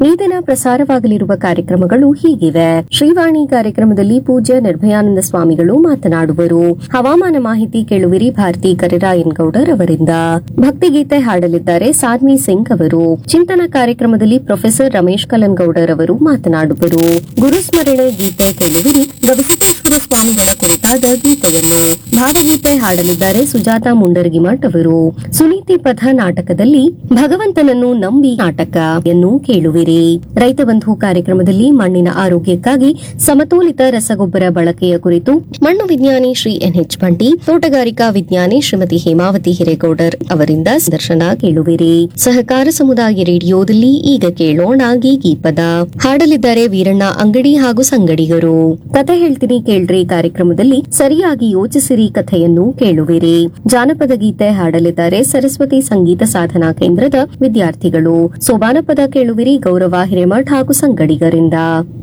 ಈ ದಿನ ಪ್ರಸಾರವಾಗಲಿರುವ ಕಾರ್ಯಕ್ರಮಗಳು ಹೀಗಿವೆ ಶ್ರೀವಾಣಿ ಕಾರ್ಯಕ್ರಮದಲ್ಲಿ ಪೂಜ್ಯ ನಿರ್ಭಯಾನಂದ ಸ್ವಾಮಿಗಳು ಮಾತನಾಡುವರು ಹವಾಮಾನ ಮಾಹಿತಿ ಕೇಳುವಿರಿ ಭಾರತಿ ಕರಿರಾಯನ್ ಗೌಡರ್ ಅವರಿಂದ ಭಕ್ತಿಗೀತೆ ಹಾಡಲಿದ್ದಾರೆ ಸಾನ್ವಿ ಸಿಂಗ್ ಅವರು ಚಿಂತನ ಕಾರ್ಯಕ್ರಮದಲ್ಲಿ ಪ್ರೊಫೆಸರ್ ರಮೇಶ್ ಕಲನ್ ಗೌಡರ್ ಅವರು ಮಾತನಾಡುವರು ಗುರುಸ್ಮರಣೆ ಗೀತೆ ಕೇಳುವಿರಿ ಗವಿಸಿದ್ದೇಶ್ವರ ಸ್ವಾಮಿಗಳ ಕುರಿತಾದ ಗೀತೆಯನ್ನು ಭಾವಗೀತೆ ಹಾಡಲಿದ್ದಾರೆ ಸುಜಾತ ಮುಂಡರಗಿಮಠ್ ಅವರು ಸುನೀತಿ ಪಥ ನಾಟಕದಲ್ಲಿ ಭಗವಂತನನ್ನು ನಂಬಿ ನಾಟಕವನ್ನು ಕೇಳುವಿರಿ ರೈತ ಬಂಧು ಕಾರ್ಯಕ್ರಮದಲ್ಲಿ ಮಣ್ಣಿನ ಆರೋಗ್ಯಕ್ಕಾಗಿ ಸಮತೋಲಿತ ರಸಗೊಬ್ಬರ ಬಳಕೆಯ ಕುರಿತು ಮಣ್ಣು ವಿಜ್ಞಾನಿ ಶ್ರೀ ಎನ್ಎಚ್ ಬಂಟಿ ತೋಟಗಾರಿಕಾ ವಿಜ್ಞಾನಿ ಶ್ರೀಮತಿ ಹೇಮಾವತಿ ಹಿರೇಗೌಡರ್ ಅವರಿಂದ ಸಂದರ್ಶನ ಕೇಳುವಿರಿ ಸಹಕಾರ ಸಮುದಾಯ ರೇಡಿಯೋದಲ್ಲಿ ಈಗ ಕೇಳೋಣ ಗೀಗಿ ಪದ ಹಾಡಲಿದ್ದಾರೆ ವೀರಣ್ಣ ಅಂಗಡಿ ಹಾಗೂ ಸಂಗಡಿಗರು ಕತೆ ಹೇಳ್ತೀನಿ ಕೇಳ್ರಿ ಕಾರ್ಯಕ್ರಮದಲ್ಲಿ ಸರಿಯಾಗಿ ಯೋಚಿಸಿರಿ ಕಥೆಯನ್ನು ಕೇಳುವಿರಿ ಜಾನಪದ ಗೀತೆ ಹಾಡಲಿದ್ದಾರೆ ಸರಸ್ವತಿ ಸಂಗೀತ ಸಾಧನಾ ಕೇಂದ್ರದ ವಿದ್ಯಾರ್ಥಿಗಳು ಸೋಬಾನಪದ ಕೇಳುವಿರಿ ಗೌರವ ಹಿರೇಮಠ್ ಹಾಗೂ ಸಂಗಡಿಗರಿಂದ